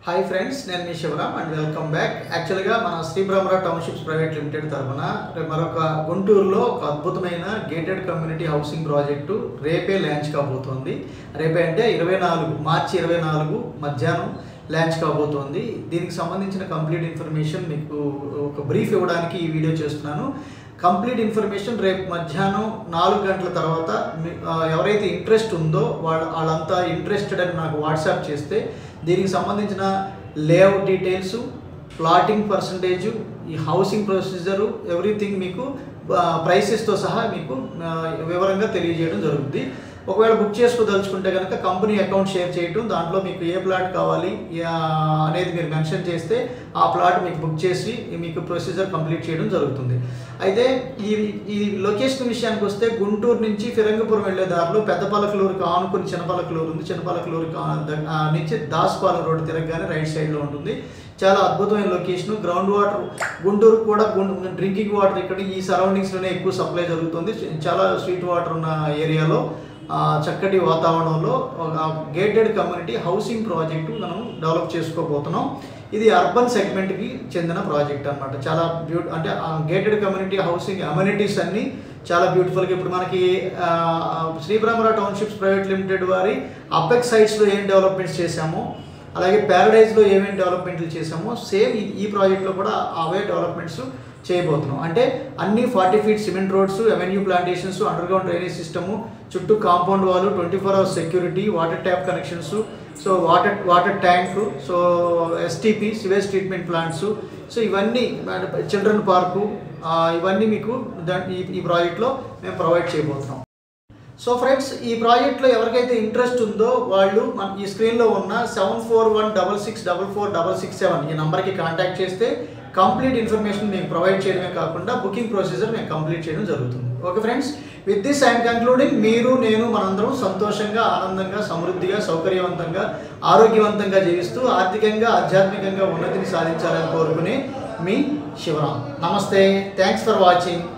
hi friends నేను మీ Sivaram and welcome back యాక్చువల్గా మన Sri Brahmara townships private limited తరఫున రే- మరొక గుంటూరులో ఒక అద్భుతమైన గేటెడ్ కమ్యూనిటీ హౌసింగ్ ప్రాజెక్టు రేపే లాంచ్ కాబోతోంది రేపే అంటే ఇరవై నాలుగు మార్చి ఇరవై నాలుగు మధ్యాహ్నం లాంచ్ కాబోతోంది దీనికి సంబంధించిన కంప్లీట్ ఇన్ఫర్మేషన్ మీకు ఒక బ్రీఫ్ ఇవ్వడానికి ఈ వీడియో చేస్తున్నాను కంప్లీట్ ఇన్ఫర్మేషన్ రేపు మధ్యాహ్నం నాలుగు గంటల తర్వాత మీ- ఆ, ఎవరైతే ఇంట్రెస్ట్ ఉందో వాళ్ళ వాళ్ళంతా ఇంట్రెస్టెడ్ అని నాకు వాట్సాప్ చేస్తే దీనికి సంబంధించిన లేఅవుట్ డీటెయిల్స్ ప్లాటింగ్ పర్సంటేజు ఈ హౌసింగ్ ప్రొసీజరు ఎవ్రీథింగ్ మీకు ప్రైసెస్తో సహా మీకు ఆ, వివరంగా తెలియజేయడం జరుగుతుంది ఒకవేళ బుక్ చేసుకోదలుచుకుంటే కనుక కంపెనీ అకౌంట్ షేర్ చేయటం దాంట్లో మీకు ఏ ప్లాట్ కావాలి ఆ, అనేది మీరు మెన్షన్ చేస్తే ఆ ప్లాట్ మీకు బుక్ చేసి మీకు ప్రొసీజర్ కంప్లీట్ చేయడం జరుగుతుంది అయితే ఈ ఈ లొకేషన్ విషయానికి వస్తే గుంటూరు నుంచి ఫిరంగపురం వెళ్ళే దారిలో పెద్దపలకలూరుకి ఆనుకుని చిన్నపలకలూరు ఉంది చిన్నపలకలూరుకి ఆ- ద- ఆ నుంచి దాస్పాలెం రోడ్ తిరగగానే రైట్ సైడ్లో ఉంటుంది చాలా అద్భుతమైన లొకేషన్ గ్రౌండ్ వాటర్ గుంటూరు కూడా డ్రింకింగ్ వాటర్ ఇక్కడ ఈ సరౌండింగ్స్లోనే ఎక్కువ సప్లై జరుగుతుంది చాలా స్వీట్ వాటర్ ఉన్న ఏరియాలో ఆ, చక్కటి వాతావరణంలో ఒక గేటెడ్ కమ్యూనిటీ హౌసింగ్ ప్రాజెక్టు మనం డెవలప్ చేసుకోబోతున్నాం ఇది అర్బన్ సెగ్మెంట్కి చెందిన ప్రాజెక్ట్ అన్నమాట చాలా బ్యూ అంటే గేటెడ్ కమ్యూనిటీ హౌసింగ్ అమ్యూనిటీస్ అన్ని చాలా బ్యూటిఫుల్గా ఇప్పుడు మనకి ఆ, శ్రీబ్రహ్మరా టౌన్షిప్స్ ప్రైవేట్ లిమిటెడ్ వారి అపెక్స్ సైట్స్లో ఏం డెవలప్మెంట్స్ చేశామో అలాగే ప్యారడైజ్లో ఏమేమి డెవలప్మెంట్లు చేసామో సేమ్ ఈ- ఈ ప్రాజెక్ట్లో కూడా అవే డెవలప్మెంట్స్ చేయబోతున్నాం అంటే అన్ని forty feet cement roads avenue plantations underground drainage system చుట్టూ కాంపౌండ్ వాళ్ళు twenty four hours security water tap connections so water water tank so STP sewage treatment plants so ఇవన్నీ చిల్డ్రన్ పార్కు ఇవన్నీ మీకు దా- ఈ ఈ ప్రాజెక్ట్లో మేము ప్రొవైడ్ చేయబోతున్నాం సో ఫ్రెండ్స్ ఈ ప్రాజెక్ట్లో ఎవరికైతే ఇంట్రెస్ట్ ఉందో వాళ్ళు మన ఈ స్క్రీన్లో ఉన్న seven four one double six double four double six seven ఈ నెంబర్కి కాంటాక్ట్ చేస్తే కంప్లీట్ ఇన్ఫర్మేషన్ మీకు ప్రొవైడ్ చేయడమే కాకుండా బుకింగ్ ప్రొసీజర్ మేము కంప్లీట్ చేయడం జరుగుతుంది okay friends with this I'm concluding మీరు నేను మనందరం సంతోషంగా ఆనందంగా సమృద్ధిగా సౌకర్యవంతంగా ఆరోగ్యవంతంగా జీవిస్తూ ఆర్థికంగా ఆధ్యాత్మికంగా ఉన్నతిని సాధించాలని కోరుకునే మీ శివరాం నమస్తే థ్యాంక్స్ ఫర్ వాచింగ్